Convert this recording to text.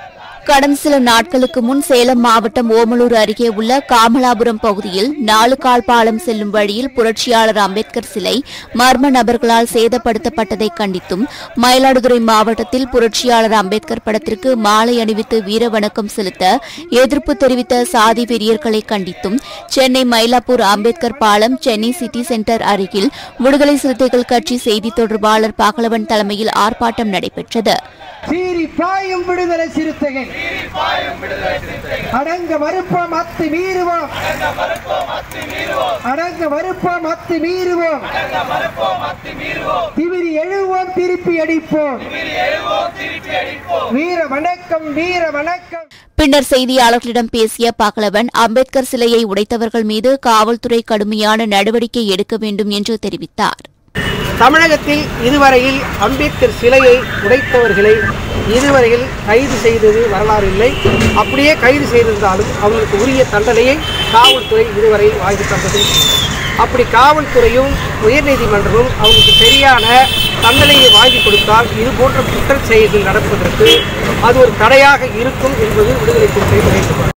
கடந்த சில நாட்களுக்கு முன் சேலம் மாவட்டம் ஓமலூர் அருகே உள்ள காமலாபுரம் பகுதியில் நாலு கால் பாலம் செல்லும் வழியில் புரட்சியாளர் அம்பேத்கர் சிலை மர்ம நபர்களால் சேதப்படுத்தப்பட்டதை கண்டித்தும் மயிலாடுதுறை மாவட்டத்தில் புரட்சியாளர் அம்பேத்கர் படத்திற்கு மாலை அணிவித்து வீர வணக்கம் செலுத்த எதிர்ப்பு தெரிவித்த சாதி வெறியர்களை கண்டித்தும் சென்னை மயிலாப்பூர் அம்பேத்கர் பாலம் சென்னை சிட்டி சென்டர் அருகில் விடுதலை சிறுத்தைகள் கட்சி செய்தி தொடர்பாளர் பாகலவன் தலைமையில் ஆர்ப்பாட்டம் நடைபெற்றது சீறி பாயும் விடுதலை சிறுத்தைகள் அடங்க மறுப்போம் அத்து மீறுவோம் அடங்க மறுப்போம் அத்து மீறுவோம் திமிரி எழுவோம் திருப்பி அடிப்போம் வீர வணக்கம் வீர வணக்கம் பின்னர் செய்தியாளர்களிடம் பேசிய பகலவன் அம்பேத்கர் சிலையை உடைத்தவர்கள் மீது காவல்துறை கடுமையான நடவடிக்கை எடுக்க வேண்டும் என்று தெரிவித்தார் தமிழகத்தில் இதுவரையில் அம்பேத்கர் சிலையை உடைத்தவர்களை இதுவரையில் கைது செய்தது வரலாறு இல்லை அப்படியே கைது செய்திருந்தாலும் அவர்களுக்கு உரிய தண்டனையை காவல்துறை இதுவரை வாங்கி தந்தது இல்லை. அப்படி காவல்துறையும் உயர்நீதிமன்றமும் அவங்களுக்கு சரியான தண்டனையை வாங்கி கொடுத்தால் இது போன்ற குற்ற செயல்கள் நடப்பதற்கு அது ஒரு தடையாக இருக்கும் என்பது விடுதலை சிறுத்தை நினைக்கிறது